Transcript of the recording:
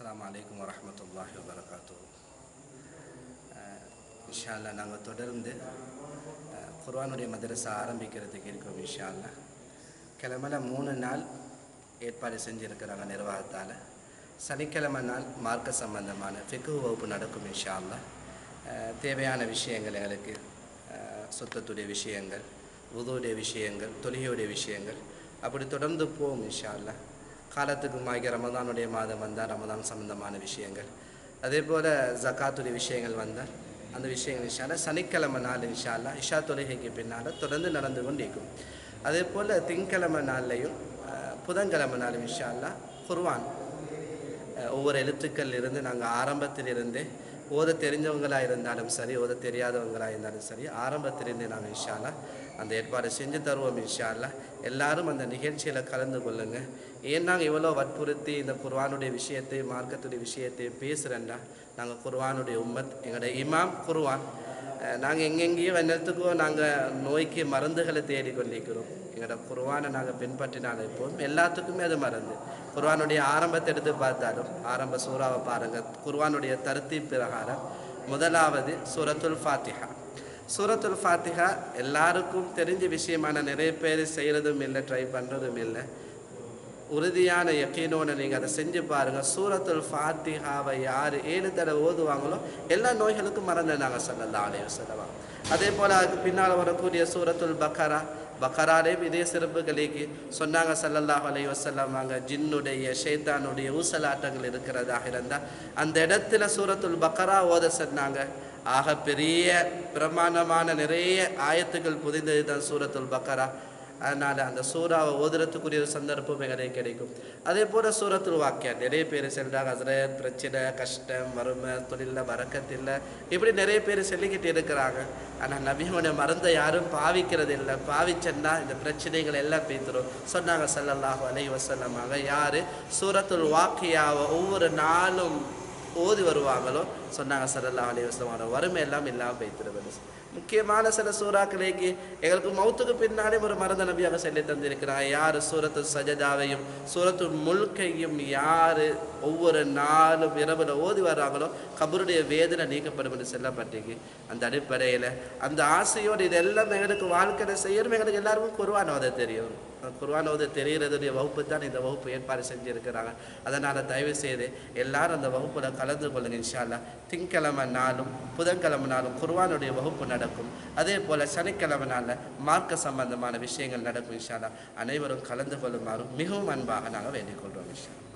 அஸ்ஸலாமு அலைக்கும் வரஹ்மத்துல்லாஹி வபரகாத்து இன்ஷா அல்லாஹ் நாங்கள் தொடர்ந்து அஹ், குர்ஆனுடைய மதரசா ஆரம்பிக்கிறதுக்கு இருக்கோம் இன்ஷா அல்லாஹ் கிழமைல மூணு நாள் ஏற்பாடு செஞ்சுருக்கிறாங்க நிர்வாகத்தால் சனிக்கிழமை நாள் மார்க்க சம்பந்தமான ஃபிக்கு வகுப்பு நடக்கும் இன்ஷா அல்லாஹ் அஹ், தேவையான விஷயங்கள் எங்களுக்கு அஹ், சுத்தத்துடைய விஷயங்கள் உதுவுடைய விஷயங்கள் தொழுகையுடைய விஷயங்கள் அப்படி தொடர்ந்து போகும் இன்ஷா அல்லாஹ் காலத்துக்கு மாகிய ரமதானுடைய மாதம் வந்தால் ரமதான் சம்பந்தமான விஷயங்கள் அதே போல் ஜக்காத்துடைய விஷயங்கள் வந்தால் அந்த விஷயங்கள் இன்ஷால்லா சனிக்கிழமை நாள் இன்ஷால்லா இஷா தொழுகைக்கு பின்னால் தொடர்ந்து நடந்து கொண்டிருக்கும் அதே போல் திங்கக்கிழமை நாள்லையும் அஹ், புதன்கிழமை நாளும் இன்ஷால்லா குர்ஆன் அஹ், ஒவ்வொரு எழுத்துக்கள் இருந்து நாங்கள் ஆரம்பத்திலிருந்தே ஓத தெரிஞ்சவங்களாக இருந்தாலும் சரி ஓத தெரியாதவங்களாக இருந்தாலும் சரி ஆரம்பத்திலிருந்தே நாங்கள் இன்ஷால்லா அந்த ஏற்பாடு செஞ்சு தருவோம் இன்ஷால்லா எல்லாரும் அந்த நிகழ்ச்சியில் கலந்து கொள்ளுங்க ஏன் நாங்கள் இவ்வளோ வற்புறுத்தி இந்த குர்ஆனுடைய விஷயத்தை மார்க்கத்துடைய விஷயத்தை பேசுகிறேன்டா நாங்கள் குர்ஆனுடைய உம்மத் எங்களுடைய இமாம் குர்ஆன் நாங்கள் எங்கெங்கேயோ என்னத்துக்கோ நாங்கள் நோய்க்கு மருந்துகளை தேடி கொண்டிருக்கிறோம் எங்களோட குர்ஆனை நாங்கள் பின்பற்றினாலே போதும் எல்லாத்துக்குமே அது மருந்து குர்ஆனுடைய ஆரம்பத்தை எடுத்து பார்த்தாலும் ஆரம்ப சூறாவை பாருங்கள் குர்ஆனுடைய தருத்தி பிரகாரம் முதலாவது சூரத்துல் ஃபாத்திஹா சூரத்துல் ஃபாத்திஹா எல்லாருக்கும் தெரிஞ்ச விஷயமான நிறைய பேர் செய்கிறதும் இல்லை ட்ரை பண்ணுறதும் இல்லை உறுதியான யக்கீனோட நீங்கள் அதை செஞ்சு பாருங்கள் சூரத்துல் ஃபாத்திஹாவை யார் ஏழு தடவை ஓதுவாங்களோ எல்லா நோய்களுக்கும் மறந்து நாங்கள் சொல்லலாம் அலைய சொல்லலாம் அதே போல் அதுக்கு பின்னால் வரக்கூடிய சூரத்துல் பக்கரா பக்கராலேயும் இதே சிறப்புகளுக்கு சொன்னாங்க சல்லல்லாஹு அலைஹி வஸல்லம் வாங்க ஜின்னுடைய ஷைத்தானுடைய ஊசலாட்டங்கள் இருக்கிறதாக இருந்தால் அந்த இடத்துல சூரத்துல் பக்கரா ஓத சொன்னாங்க ஆக பெரிய பிரமாண்டமான நிறைய ஆயத்துக்கள் புதிந்தது தான் சூரத்துல் பக்கரா அதனால் அந்த சூறாவை ஓதுறதுக்குரிய ஒரு சந்தர்ப்பம் எங்களுக்கு கிடைக்கும் அதே போல் சூரத்துல் வாக்கியா நிறைய பேர் சொல்கிறாங்க ஹசரத் பிரச்சனை கஷ்டம் வறுமை தொழிலில் வரக்கத்தில்லை இப்படி நிறைய பேர் சொல்லிக்கிட்டு இருக்கிறாங்க ஆனால் நபியோட மருந்தை யாரும் பாவிக்கிறது இல்லை பாவிச்சேன்னா இந்த பிரச்சனைகள் எல்லாம் பேத்துரும் சொன்னாங்க சல்லல்லாஹு அலைஹி வஸல்லமாக யார் சூரத்துல் வாக்கியாவை ஒவ்வொரு நாளும் ஓதி வருவாங்களோ சொன்னாங்க சல்லல்லாஹு அலைஹி வஸல்லம் வறுமை எல்லாம் இல்லாமல் பேத்துருவது முக்கியமான சில சூறாக்களுக்கு எங்களுக்கு மௌத்துக்கு பின்னாலே ஒரு மருந்த நபியாக சொல்லி தந்திருக்கிறார் யார் சூரத்து சஜதாவையும் சூரத்து முல்கையும் யார் ஒவ்வொரு நாளும் இரவில் ஓதி வர்றாங்களோ கபருடைய வேதனை நீக்கப்படும் என்று சொல்லப்பட்டிருக்கு அந்த அடிப்படையில் அந்த ஆசையோடு இதெல்லாம் எங்களுக்கு வாழ்க்கையில் செய்யணும் எங்களுக்கு எல்லாருக்கும் குருவான ஓத தெரியும் குர்ஆன் ஓத தெரிகிறதுடைய வகுப்பு தான் இந்த வகுப்பு ஏற்பாடு செஞ்சுருக்கிறாங்க அதனால் தயவு செய்து எல்லாரும் அந்த வகுப்பில் கலந்து கொள்ளுங்க இன்ஷால்லா திங்கக்கிழமை நாளும் புதன்கிழமை நாளும் குர்ஆனுடைய வகுப்பு நடக்கும் அதே போல் சனிக்கிழமை நாளில் மார்க்க சம்பந்தமான விஷயங்கள் நடக்கும் இன்ஷால்லா அனைவரும் கலந்து கொள்ளுமாறும் மிகவும் அன்பாக நாங்கள் வேண்டிக் கொள்வோம் இன்ஷா